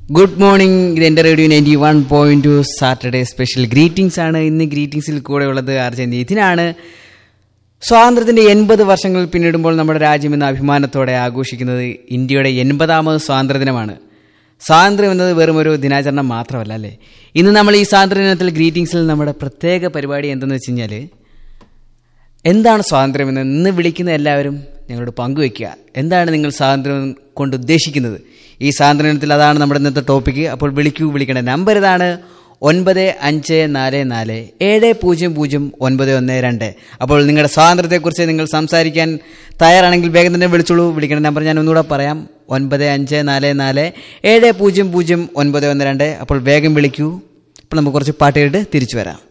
good morning ഇത് എൻ്റെ radio ninety one point two Saturday special greetings ആണ് ഇന്ന് ഗ്രീറ്റിംഗ്സിൽ കൂടെ ഉള്ളത് ആർജെ നിതിനാണ് സ്വാതന്ത്ര്യത്തിന്റെ എൺപത് വർഷങ്ങൾ പിന്നിടുമ്പോൾ നമ്മുടെ രാജ്യം ഇന്ന് അഭിമാനത്തോടെ ആഘോഷിക്കുന്നത് ഇന്ത്യയുടെ എൺപതാമത് സ്വാതന്ത്ര്യ ദിനമാണ് സ്വാതന്ത്ര്യം എന്നത് വെറും ഒരു ദിനാചരണം മാത്രമല്ല അല്ലേ ഇന്ന് നമ്മൾ ഈ സ്വാതന്ത്ര്യ ദിനത്തിൽ ഗ്രീറ്റിംഗ്സിൽ നമ്മുടെ പ്രത്യേക പരിപാടി എന്തെന്ന് വെച്ച് കഴിഞ്ഞാൽ എന്താണ് സ്വാതന്ത്ര്യമെന്ന് ഇന്ന് വിളിക്കുന്ന എല്ലാവരും ഞങ്ങളോട് പങ്കുവെക്കുക എന്താണ് നിങ്ങൾ സ്വാതന്ത്ര്യം കൊണ്ട് ഉദ്ദേശിക്കുന്നത് ഈ സ്വാതന്ത്ര്യത്തിൽ അതാണ് നമ്മുടെ ഇന്നത്തെ ടോപ്പിക്ക് അപ്പോൾ വിളിക്കൂ വിളിക്കേണ്ട നമ്പർ ഇതാണ് ഒൻപത് അഞ്ച് നാല് നാല് ഏഴ് പൂജ്യം പൂജ്യം ഒൻപത് ഒന്ന് രണ്ട് അപ്പോൾ നിങ്ങളുടെ സ്വാതന്ത്ര്യത്തെക്കുറിച്ച് നിങ്ങൾ സംസാരിക്കാൻ തയ്യാറാണെങ്കിൽ വേഗം തന്നെ വിളിച്ചോളൂ വിളിക്കേണ്ട നമ്പർ ഞാൻ ഒന്നുകൂടെ പറയാം ഒൻപത് അഞ്ച് നാല് നാല് ഏഴ് പൂജ്യം പൂജ്യം ഒൻപത് ഒന്ന് രണ്ട് അപ്പോൾ വേഗം വിളിക്കൂ അപ്പോൾ നമുക്ക് കുറച്ച് പാട്ട് കേട്ട് തിരിച്ചു വരാം